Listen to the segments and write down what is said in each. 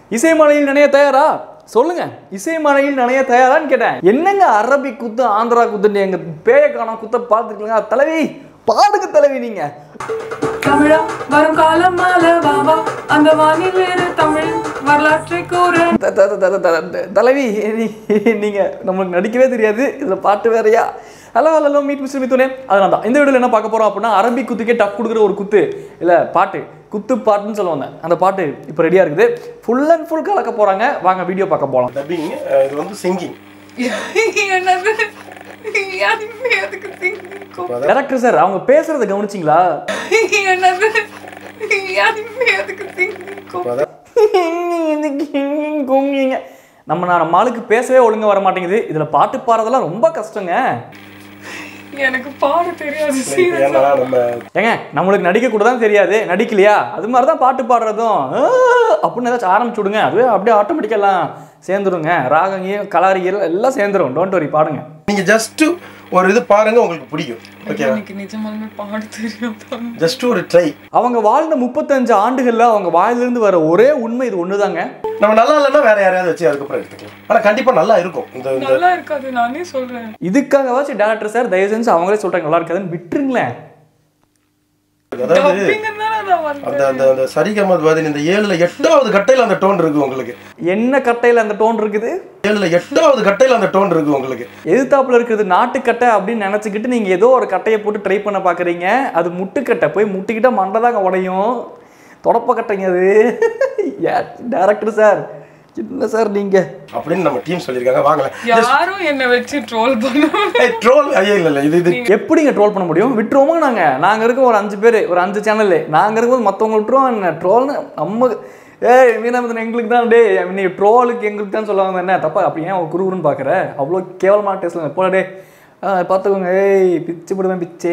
இசைமலையில் நினைய தயாரா சொல்லுங்க இசைமலையில் நினைய தயாரான்னு கேட்டேன் என்னங்க அரபிக் குத்து ஆந்திரா குத்துன்னு எங்க பேய காணோம் குத்த பார்த்துருக்கீங்க தலைவி பாடுங்க தலைவி நீங்க தமிழா வரும் காலம் மால பாபா அந்த வானில் வேறு தமிழ் வரலாற்றை கூற த- த- த- த- த- தலைவி நீ- நீங்க நம்மளுக்கு நடிக்கவே தெரியாது இதுல பாட்டு வேறயா ஹலோ ஹலோ மீட் மிஸ்டர் மித்துனே அதனால தான் இந்த வீடியோவில் என்ன பார்க்க போறோம் அப்படின்னா அரபிக் குத்துக்கே டஃப் கொடுக்குற ஒரு குத்து இல்ல பாட்டு குத்து பாட்டுன்னு சொல்லுவாங்க அந்த பாட்டு இப்போ ரெடியா இருக்குது ஃபுல் அண்ட் ஃபுல் கலக்க போறாங்க வாங்க வீடியோ பார்க்க போலாம் டப்பிங் இது வந்து சிங்கிங் என்னது யாருமே அதுக்கு திங்கும் டேரக்டர் சார் அவங்க பேசுறத கவனிச்சிங்களா என்னது யாருமே அதுக்கு திங்கும் குங்கிங்க நம்ம நான் நம்ம ஆளுக்கு பேசவே ஒழுங்கா வர மாட்டேங்குது இதுல பாட்டு பாடுறதெல்லாம் ரொம்ப கஷ்டங்க எனக்கு பாட தெரியாது ஏன்னா நம்ம ஏங்க நம்மளுக்கு நடிக்க கூட தான் தெரியாது நடிக்கலையா அது மாதிரி தான் பாட்டு பாடுறதும் ஆ, அப்படின்னு ஏதாச்சும் ஆரம்பிச்சு விடுங்க அதுவே அப்படியே ஆட்டோமேட்டிக்காக எல்லாம் சேர்ந்துருங்க ராகங்கியம் கலாரிகள் எல்லாம் சேர்ந்துரும் டோன்ட் வரி பாடுங்க நீங்க ஜஸ்ட் ஒரு இது பாருங்க உங்களுக்கு பிடிக்கும் ஓகேவா எனக்கு நிஜமாலுமே பாட தெரியும் ஜஸ்ட் ஒரு ட்ரை அவங்க வாழ்ந்த முப்பத்தஞ்சு ஆண்டுகள்ல அவங்க வாயிலிருந்து வர ஒரே உண்மை இது ஒண்ணுதாங்க நம்ம நல்லா இல்லைன்னா வேற யாரையாவது வச்சு அதுக்கப்புறம் எடுத்துக்கலாம் ஆனா கண்டிப்பா நல்லா இருக்கும் இந்த இந்த நல்லா இருக்காது நானே சொல்றேன் இதுக்காகவாச்சும் டேரக்டர் சார் தயவு செஞ்சு அவங்களே சொல்றாங்க நல்லா இருக்காதுன்னு விட்டுருங்களேன் அதாவது டப்பிங்கிறதுனால நான் வந்தேன் அந்த அந்த அந்த சரிகமது பாதி இந்த ஏழுல எட்டாவது கட்டையில அந்த டோன் இருக்கு உங்களுக்கு என்ன கட்டையில அந்த டோன் இருக்குது ஏழுல எட்டாவது கட்டையில அந்த டோன் இருக்கு உங்களுக்கு எதிர்த்தாப்புல இருக்கிறது நாட்டுக்கட்டை அப்படின்னு நினச்சிக்கிட்டு நீங்கள் ஏதோ ஒரு கட்டையை போட்டு ட்ரை பண்ண பார்க்குறீங்க அது முட்டுக்கட்டை போய் முட்டிக்கிட்ட மண்டை தாங்க உடையும் தொடப்ப கட்டைங்க அது டேரக்டர் சார் என்ன சார் நீங்கள் அப்படின்னு நம்ம டீம் சொல்லியிருக்காங்க வாங்கல யாரும் என்ன வச்சு ட்ரோல் பண்ணுவாங்க ட்ரோல் ஐயா இல்ல இல்ல இது இது எப்படிங்க ட்ரோல் பண்ண முடியும் விட்டுருவோமா நாங்கள் நாங்கள் இருக்க ஒரு அஞ்சு பேர் ஒரு அஞ்சு சேனல் நாங்கள் இருக்கும்போது மற்றவங்க விட்டுருவோம் என்ன ட்ரோல்னு நம்ம ஏய் மீனாமத்தன் எங்களுக்கு தான் டே நீ ட்ரோலுக்கு எங்களுக்கு தான் சொல்லுவாங்க என்ன தப்பா அப்படி ஏன் அவன் குருகுருன்னு பார்க்குற அவ்வளோ கேவலமான டேஸ்ட்ல போல டே ஆ, பார்த்துக்கோங்க ஏய் பிச்சு போடுவேன் பிச்சே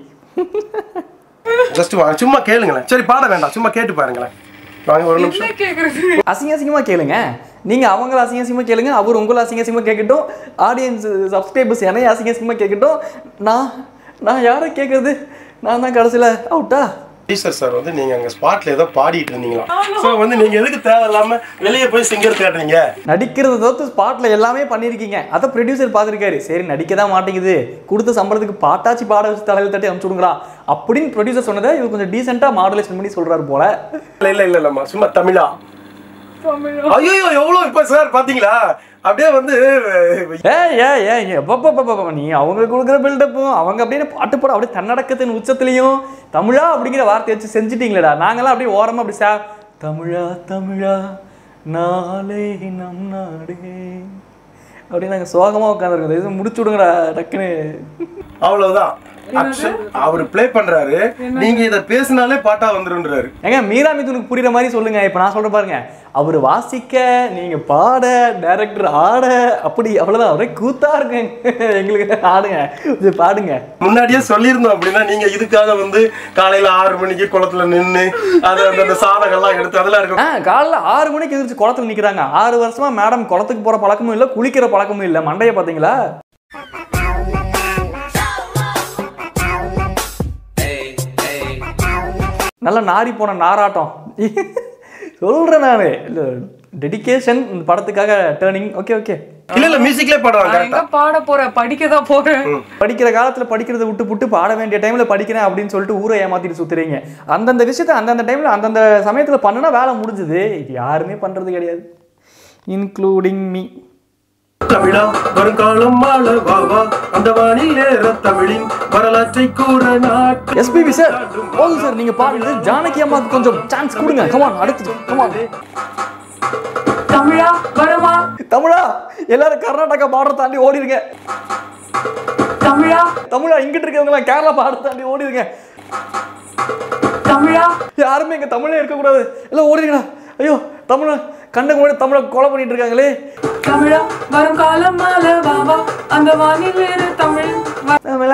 ஜஸ்ட் வாங்க சும்மா கேளுங்களேன் சரி பாட வேண்டாம் சும்மா கேட்டு பாருங்களேன் வாங்க ஒரு நிமிஷம் என்ன கேக்குறது அசிங்க அசிங்கமாக கேளுங்க நீங்கள் அவங்கள அசிங்க அசிங்கமாக கேளுங்க அவர் உங்களை அசிங்க அசிங்கமாக கேட்கட்டும் ஆடியன்ஸ் சப்ஸ்கிரைபர்ஸ் என்னைய அசிங்க அசிங்கமாக கேட்கட்டும் நான் நான் யாரை கேட்குறது நான் தான் கடைசியில் அவுட்டா டீச்சர் சார் வந்து நீங்க அங்க ஸ்பாட்ல ஏதோ பாடிட்டு இருந்தீங்களா சோ வந்து நீங்க எதுக்கு தேவையில்லாம வெளியே போய் சிங்கர் தேடுறீங்க நடிக்கிறத தவிர்த்து ஸ்பாட்டில் எல்லாமே பண்ணியிருக்கீங்க அதை ப்ரொடியூசர் பார்த்துருக்காரு சரி நடிக்க தான் மாட்டேங்குது கொடுத்த சம்பளத்துக்கு பாட்டாச்சி பாட வச்சு தலையில் தட்டி அனுப்பிச்சு விடுங்களா அப்படின்னு ப்ரொடியூசர் சொன்னதை இவர் கொஞ்சம் டீசெண்டாக மாடுலேஷன் பண்ணி சொல்கிறாரு போல இல்ல இல்ல இல்ல இல்லம்மா சும்மா தமிழா தமிழா ஐயோ எவ்வளவு இப்ப சார் பாத்தீங்களா அப்படியே வந்து ஏ ஏ ஏ எப்பப்பப்பப்ப நீ அவங்களுக்கு கொடுக்குற பில்டப்பும் அவங்க அப்படியே பாட்டு பாட அப்படியே தன்னடக்கத்தின் உச்சத்துலையும் தமிழா அப்படிங்கிற வார்த்தையை வச்சு செஞ்சுட்டீங்களேடா நாங்கெல்லாம் அப்படியே ஓரமாக அப்படி சா தமிழா தமிழா நாளை நம் நாடு அப்படின்னு நாங்கள் சோகமாக உட்காந்துருக்கோம் இது முடிச்சு விடுங்கடா டக்குன்னு அவ்வளவுதான் அக்ஷன் அவர் ப்ளே பண்றாரு நீங்க இத பேசினாலே பாட்டா வந்துருன்றாரு ஏங்க மீரா மிதுனுக்கு புரியுற மாதிரி சொல்லுங்க இப்போ நான் சொல்றேன் பாருங்க அவர் வாசிக்க நீங்க பாட டைரக்டர் ஆட அப்படி அவ்வளவுதான் ஒரே கூத்தா இருக்கு எங்களுக்கு ஆடுங்க இது பாடுங்க முன்னாடியே சொல்லியிருந்தோம் அப்படின்னா நீங்க இதுக்காக வந்து காலையில ஆறு மணிக்கு குளத்துல நின்னு அது அந்த அந்த சாதகம்லாம் எடுத்து அதெல்லாம் இருக்கும் ஆ காலைல ஆறு மணிக்கு எதிர்த்து குளத்துல நிக்கிறாங்க ஆறு வருஷமா மேடம் குளத்துக்கு போற பழக்கமும் இல்லை குளிக்கிற பழக்கமும் இல்லை மண்டைய பாத்தீங்களா நல்ல நாரி போன நாராட்டம் சொல்றேன் நான் இல்லை டெடிகேஷன் இந்த படத்துக்காக டேர்னிங் ஓகே ஓகே இல்ல இல்ல மியூசிக்லயே பாடுவாங்க நான் எங்க பாட போறேன் படிக்க தான் போறேன் படிக்கிற காலத்துல படிக்கிறத விட்டு புட்டு பாட வேண்டிய டைம்ல படிக்கிறேன் அப்படின்னு சொல்லிட்டு ஊரை ஏமாத்திட்டு சுத்துறீங்க அந்தந்த விஷயத்த அந்தந்த டைம்ல அந்தந்த சமயத்துல பண்ணுனா வேலை முடிஞ்சுது இது யாருமே பண்றது கிடையாது இன்க்ளூடிங் மீ தமிழா வருங்காலம் மாள வாவா அந்த வானில் ஏற தமிழின் வரலாற்றை கூற நாட்டு எஸ்பிபி சார் போதும் சார் நீங்க பாடுறது ஜானகி அம்மாவுக்கு கொஞ்சம் சான்ஸ் கொடுங்க கமான் அடுத்து கமான் தமிழா வரமா தமிழா எல்லாரும் கர்நாடகா பார்டர் தாண்டி ஓடிருங்க தமிழா தமிழா இங்கிட்டு இருக்கவங்க எல்லாம் கேரளா பார்டர் தாண்டி ஓடிருங்க தமிழா யாருமே இங்க தமிழே இருக்கக்கூடாது எல்லாம் ஓடிருங்கடா ஐயோ தமிழ கண்ணுக்கு முன்னாடி தமிழை கொலை பண்ணிட்டு இருக்காங்களே தமிழா வரும் காலம் மால பாபா அந்த வானில் வேறு தமிழ் வ- தமிழ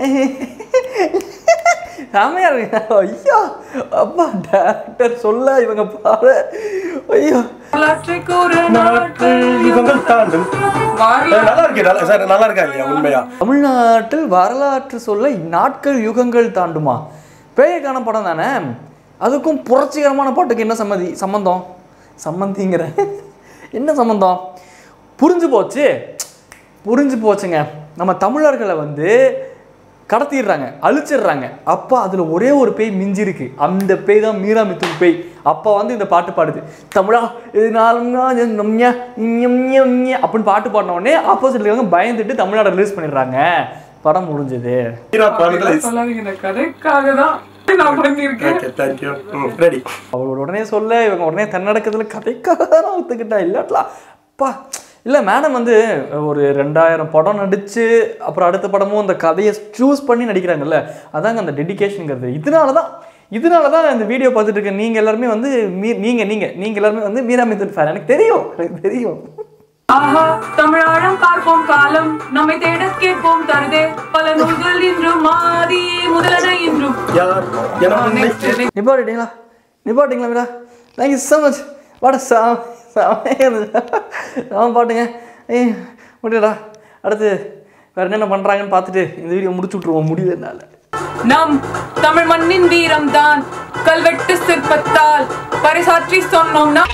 செமையா இருக்கு ஐயோ அப்பா டேரக்டர் சொல்ல இவங்க பாட ஐயோ வரலாற்றை கூற நாட்கள் நாட்கள் யுகங்கள் தாண்டும் வரலாறு நல்லா இருக்கு நல்லா சார் நல்லா இருக்கா இல்லையா உண்மையா தமிழ்நாட்டில் வரலாற்று சொல்ல நாட்கள் யுகங்கள் தாண்டுமா பேயக்கான படம் தானே அதுக்கும் புரட்சிகரமான பாட்டுக்கு என்ன சம்மதி சம்மந்தம் சம்மந்திங்கிறேன் என்ன சம்மந்தம் புரிஞ்சு போச்சு புரிஞ்சு போச்சுங்க நம்ம தமிழர்களை வந்து கடத்திடுறாங்க அழிச்சிடுறாங்க அப்போ அதில் ஒரே ஒரு பேய் மிஞ்சி இருக்கு அந்த பேய் தான் மீரா மித்துன் பேய் அப்போ வந்து இந்த பாட்டு பாடுது தமிழா இதனாலும் அப்படின்னு பாட்டு பாடின உடனே ஆப்போசிட்ல இருக்கவங்க பயந்துட்டு தமிழ்நாடு ரிலீஸ் பண்ணிடுறாங்க படம் முடிஞ்சது மீரா பாடுதல் சொல்லாதீங்க இந்த கதைக்காக தான் நான் பண்ணியிருக்கேன் ஓகே தேங்க்யூ ம் ரெடி அவளோட உடனே சொல்ல இவங்க உடனே தன்னடக்கத்தில் கதைக்காக தான் நான் ஒத்துக்கிட்டா இல்லாட்டலாம் அப்பா இல்லை மேடம் வந்து ஒரு ரெண்டாயிரம் படம் நடித்து அப்புறம் அடுத்த படமும் அந்த கதையை சூஸ் பண்ணி நடிக்கிறாங்கல்ல அதாங்க அந்த டெடிகேஷனுங்கிறது இதனால தான் இதனால தான் இந்த வீடியோ பார்த்துட்டு இருக்க நீங்கள் எல்லாருமே வந்து மீ நீங்கள் நீங்கள் நீங்கள் எல்லாருமே வந்து மீரா மிதுன் ஃபேன் எனக்கு தெரியும் எனக்கு தெரியும் ஆஹா தமிழாழம் பார்ப்போம் காலம் நம்மை தேட கேட்போம் தருதே பல நூல்கள் இன்றும் ஆதி முதலன இன்றும் யார் என உன்னை Next, next. நிப்பாட்டிங்களா நிப்பாட்டிங்களா மீரா தேங்க்யூ ஸோ மச் வாட சா செமையாக இருந்துச்சு செம பாட்டுங்க ஏய் முடியலடா அடுத்து வேறு என்னென்ன பண்ணுறாங்கன்னு பார்த்துட்டு இந்த வீடியோ முடிச்சு விட்ருவோம் முடியல என்னால் நம் தமிழ் மண்ணின் வீரம் தான் கல்வெட்டு சிற்பத்தால் பரிசாற்றி சொன்னோம்னா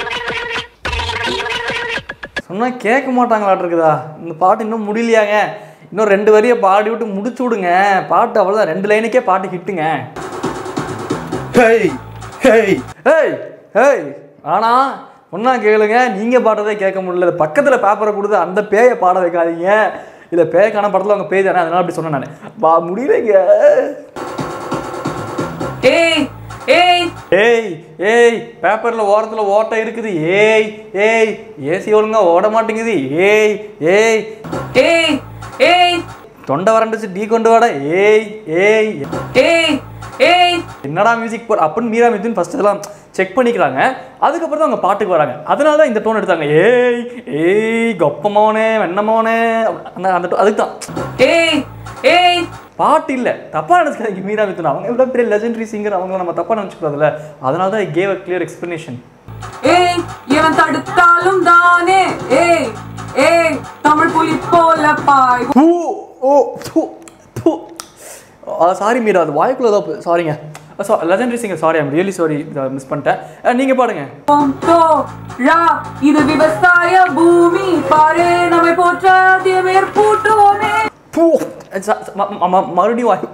சொன்னால் கேட்க மாட்டாங்களாட்டு இருக்குதா இந்த பாட்டு இன்னும் முடியலையாங்க இன்னும் ரெண்டு வரியை பாடி விட்டு முடிச்சு விடுங்க பாட்டு அவ்வளோதான் ரெண்டு லைனுக்கே பாட்டு ஹிட்டுங்க ஹேய் ஹேய் ஏய் ஏய் ஆனா ஒன்றா கேளுங்க நீங்கள் பாடுறதே கேட்க முடியல பக்கத்தில் பேப்பரை கொடுத்து அந்த பேயை பாட வைக்காதீங்க இல்லை பேய்க்கான படத்தில் அவங்க பேய் தானே அதனால அப்படி சொன்னேன் நான் பா முடியலைங்க ஏய் ஏய் ஏய் ஏய் பேப்பரில் ஓரத்தில் ஓட்டை இருக்குது ஏய் ஏய் ஏசி ஒழுங்கா ஓட மாட்டேங்குது ஏய் ஏய் ஏய் ஏய் தொண்டை வறண்டுச்சு டீ கொண்டு வாட ஏய் ஏய் ஏய் ஏய் என்னடா மியூசிக் போட அப்படின்னு மீரா மிதுன் ஃபர்ஸ்ட் இதெல்லாம் செக் பண்ணிக்கிறாங்க அதுக்கப்புறம் தான் அவங்க பாட்டுக்கு வராங்க அதனால தான் இந்த டோன் எடுத்தாங்க ஏய் ஏய் கொப்பமோனே வெண்ணமோனே அந்த அந்த tone- அதுக்கு தான் ஏய் ஏய் பாட்டு இல்லை தப்பாக நினச்சிக்காதீங்க மீரா மிதுன் அவங்க எவ்வளோ பெரிய லெஜெண்டரி சிங்கர் அவங்கள நம்ம தப்பாக நினச்சிக்கூடாதுல்ல அதனால தான் கேவ் அ கிளியர் எக்ஸ்பிளனேஷன் ஏய் இவன் தடுத்தாலும் தானே ஏய் ஏய் தமிழ் புலி போல பாய் பூ ஓ பூ பூ சாரி மீரா அது வாய்க்குள்ள தான் சாரிங்க legendary singer sorry I'm really sorry miss பண்ணிட்டேன் நீங்கள் பாடுங்க ஓம் தோ ரா இது விவசாய பூமி பாரு நம்மை போற்றாதிய மேற்பூட்டுவோமே பூ ச- ச- ம- ம- ம- மறுபடியும் வாய்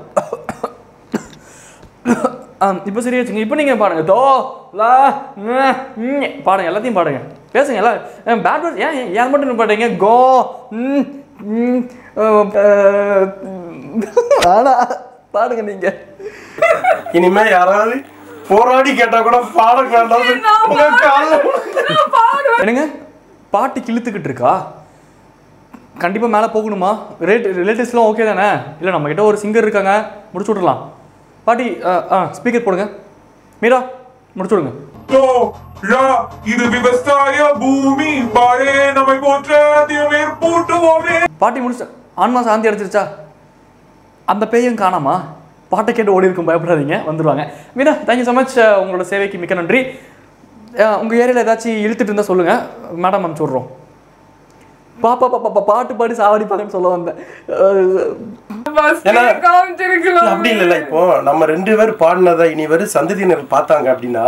இப்போ சரியா வச்சுங்க இப்போ நீங்கள் பாடுங்க தோ லா ங, ஞ. பாடுங்க எல்லாத்தையும் பாடுங்க பேசுங்க எல்லாம் பேட் வேர்ட்ஸ் ஏன் ஏன் ஏன் மட்டும் பாடுறீங்க கோ ம், ம், அஹ், அஹ், ஆனா பாடுங்க நீங்க இனிமே யாராவது போராடி கேட்டா கூட பாட வேண்டாம் உங்க கால்ல என்னங்க பாட்டு கிழித்துக்கிட்டு இருக்கா கண்டிப்பாக மேலே போகணுமா ரேட் ரிலேட்டிவ்ஸ்லாம் ஓகே தானே இல்லை நம்மக்கிட்ட ஒரு சிங்கர் இருக்காங்க முடிச்சு விட்றலாம் பாட்டி ஆ ஆ ஸ்பீக்கர் போடுங்க மீரா முடிச்சு விடுங்க தோ ரா இது விவசாய பூமி பாரே நம்மை போற்ற மேற்பூட்டுவோமே பாட்டி முடிச்சு ஆன்மா சாந்தி அடைச்சிருச்சா அந்த பேயும் காணாமா பாட்டை கேட்டு ஓடி இருக்கும் பயப்படாதீங்க வந்துடுவாங்க மீனா தேங்க்யூ ஸோ மச் உங்களோட சேவைக்கு மிக்க நன்றி உங்கள் ஏரியாவில் ஏதாச்சும் இழுத்துட்டு இருந்தால் சொல்லுங்கள் மேடம் அனுப்பிச்சி விட்றோம் பாப்பா பாப்பா பாட்டு பாடி சாவடிப்பாங்கன்னு சொல்ல வந்தேன் அஹ், ஏன்னா- காமிச்சிருக்கலாம் அப்படி இல்லைல்ல இப்போ நம்ம ரெண்டு பேர் பாடினதை இனி வரும் சந்ததியினர் பார்த்தாங்க அப்படின்னா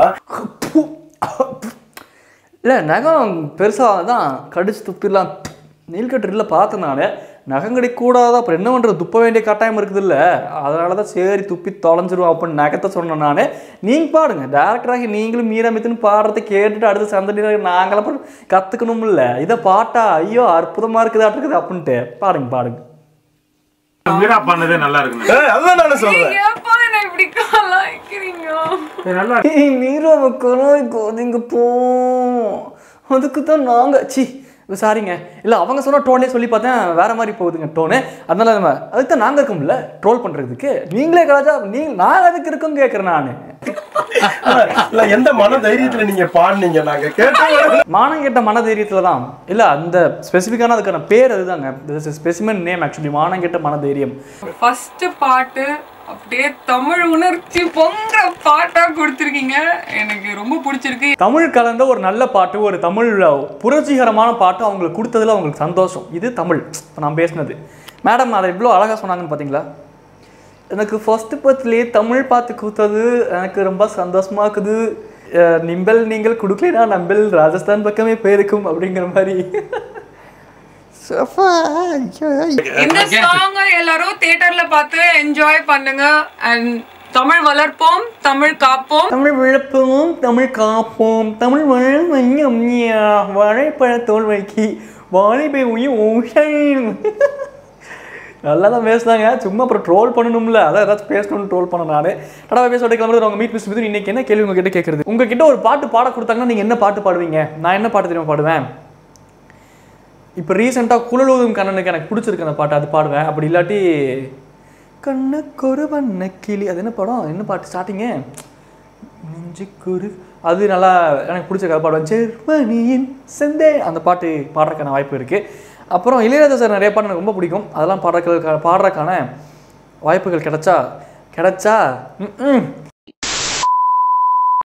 இல்லை நகம் பெருசாக தான் கடிச்சு துப்பிடலாம் நீல்கட்டு பார்த்தனால நகம் கடிக்கூடாது அப்புறம் என்ன பண்ணுறது துப்ப வேண்டிய கட்டாயம் இருக்குது இல்லை அதனால தான் சரி துப்பி தொலைஞ்சிருவோம் அப்படின்னு நகத்தை சொன்னேன் நான் நீங்கள் பாடுங்க டேரக்டராகி நீங்களும் மீரா மித்துன்னு பாடுறதை கேட்டுட்டு அடுத்த சந்தடியில் நாங்களும் அப்புறம் கற்றுக்கணும்ல இதை பாட்டா ஐயோ அற்புதமாக இருக்குதாட்டு இருக்குது அப்படின்ட்டு பாடுங்க பாடுங்க மீரா பண்ணதே நல்லா இருக்கு ஏய், அதுதான் நானும் சொல்றேன் எப்போ என்ன இப்படி கலாய்க்கிறீங்க நல்லா ஏய் மீராவை கலாய்க்காதீங்க போ அதுக்கு தான் நாங்கள் சி சாரிங்க இல்லை அவங்க சொன்ன டோனே சொல்லி பார்த்தேன் வேற மாதிரி போகுதுங்க டோனு அதனால நம்ம அதுக்கு தான் நாங்கள் இருக்கோம்ல ட்ரோல் பண்ணுறதுக்கு நீங்களே கலாச்சா நீங்க நான் அதுக்கு இருக்கோம் கேட்குறேன் நான் இல்ல எந்த மன தைரியத்துல நீங்க பாடுனீங்க நாங்க கேட்டோம் மானம் கேட்ட மன தைரியத்தில் தான் இல்லை அந்த ஸ்பெசிஃபிக்கான அதுக்கான பேர் அதுதாங்க ஸ்பெசிமன் நேம் ஆக்சுவலி மானம் கேட்ட மன தைரியம் ஃபர்ஸ்ட் பாட்டு அப்படியே தமிழ் உணர்ச்சி பொங்குற பாட்டா கொடுத்துருக்கீங்க எனக்கு ரொம்ப பிடிச்சிருக்கு தமிழ் கலந்த ஒரு நல்ல பாட்டு ஒரு தமிழ் புரட்சிகரமான பாட்டு அவங்களுக்கு கொடுத்ததுல அவங்களுக்கு சந்தோஷம் இது தமிழ் இப்போ நான் பேசினது மேடம் அதை இவ்வளோ அழகாக சொன்னாங்கன்னு பார்த்தீங்களா எனக்கு ஃபர்ஸ்ட் பர்த்லேயே தமிழ் பார்த்து கொடுத்தது எனக்கு ரொம்ப சந்தோஷமா இருக்குது அஹ், நிம்பல் நீங்கள் கொடுக்கலைனா நம்பல் ராஜஸ்தான் பக்கமே போயிருக்கும் அப்படிங்கிற மாதிரி சஃபா, ஐயோ, ஐயோ. இந்த சாங் எல்லாரும் தியேட்டர்ல பார்த்து என்ஜாய் பண்ணுங்க அண்ட் தமிழ் வளர்ப்போம் தமிழ் காப்போம் தமிழ் விழுப்போம் தமிழ் காப்போம் தமிழ் வளம் வாழைப்பழ தோல் வைக்கி வாழைப்பை உயிர் ஓஷன் நல்லா தான் பேசுனாங்க சும்மா அப்புறம் ட்ரோல் பண்ணணும்ல அதான் ஏதாச்சும் பேசணும்னு ட்ரோல் பண்ண நான் கடவை பேச கிளம்புறது உங்க மீட் மிஸ் மிது இன்னைக்கு என்ன கேள்வி உங்ககிட்ட கேட்கறது உங்ககிட்ட ஒரு பாட்டு பாட கொடுத்தாங்கன்னா நீங்க என்ன பாட்டு பாடுவீங்க நான் என்ன பாட்டு தெரியுமா பாடுவேன் இப்போ ரீசெண்டாக குழலூதும் கண்ணனுக்கு எனக்கு பிடிச்சிருக்கு அந்த பாட்டு அது பாடுவேன் அப்படி இல்லாட்டி கண்ணக்கொரு வண்ண கிளி அது என்ன படம் என்ன பாட்டு ஸ்டார்டிங்கு நெஞ்சுக்குரு அது நல்லா எனக்கு பிடிச்ச பாடுவேன் ஜெர்மனியின் செந்தே அந்த பாட்டு பாடுறதுக்கான வாய்ப்பு இருக்குது அப்புறம் இளையராஜா சார் நிறைய பாட்டு எனக்கு ரொம்ப பிடிக்கும் அதெல்லாம் பாடுறதுக்கு பாடுறதுக்கான வாய்ப்புகள் கிடைச்சா கிடைச்சா ம்